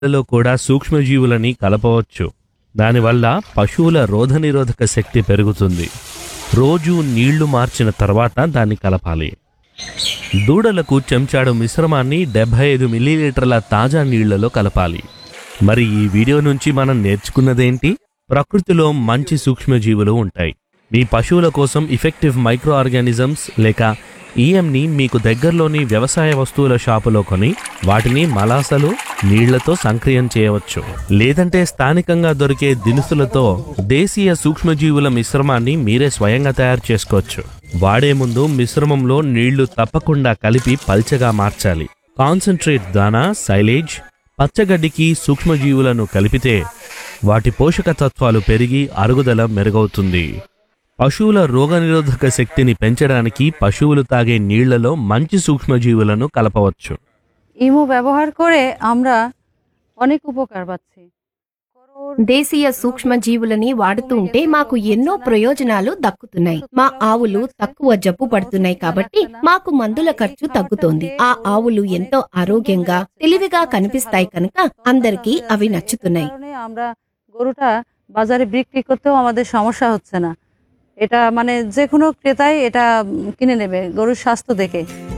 లో కూడా సూక్ష్మజీవులని కలపవచ్చు దానివల్ల పశువుల రోధనిరోధక శక్తి పెరుగుతుంది రోజు నీళ్లు మార్చిన తర్వాత దాన్ని కలపాలి దూడలకు చెంచాడు మిశ్రమాన్ని డెబ్బై ఐదు మిల్లీలీటర్ల తాజా నీళ్లలో కలపాలి మరి ఈ వీడియో నుంచి మనం నేర్చుకున్నదేంటి ప్రకృతిలో మంచి సూక్ష్మజీవులు ఉంటాయి మీ పశువుల కోసం ఇఫెక్టివ్ మైక్రో ఆర్గానిజమ్స్ లేక ఈఎంని మీకు దగ్గరలోని వ్యవసాయ వస్తువుల షాపులో కొని వాటిని మలాసలు నీళ్లతో సంక్రియం చేయవచ్చు లేదంటే స్థానికంగా దొరికే దినుసులతో దేశీయ సూక్ష్మజీవుల మిశ్రమాన్ని మీరే స్వయంగా తయారు చేసుకోవచ్చు వాడే ముందు మిశ్రమంలో నీళ్లు తప్పకుండా కలిపి పల్చగా మార్చాలి కాన్సన్ట్రేట్ దానా సైలేజ్ పచ్చగడ్డికి సూక్ష్మజీవులను కలిపితే వాటి పోషక తత్వాలు పెరిగి అరుగుదల మెరుగవుతుంది పశువుల రోగనిరోధక శక్తిని పెంచడానికి పశువులు తాగే నీళ్లలో మంచి సూక్ష్మజీవులను కలపవచ్చు ইমো ব্যবহার করে আমরা অনেক উপকার পাচ্ছি దేశీయ సూక్ష్మ జీవులని వాడుతూ ఉంటే మాకు ఎన్నో ప్రయోజనాలు దక్కుతున్నాయి మా ఆవులు తక్కువ జబ్బు పడుతున్నాయి కాబట్టి మాకు మందుల ఖర్చు తగ్గుతోంది ఆ ఆవులు ఎంతో ఆరోగ్యంగా తెలివిగా కనిపిస్తాయి కనుక అందరికీ అవి నచ్చుతున్నాయి কারণে আমরা গরুটা বাজারে বিক্রি করতেও আমাদের সমস্যা হচ্ছে না এটা মানে যে কোনো ক্রেতাই এটা উম, কিনে নেবে গরুর স্বাস্থ্য দেখে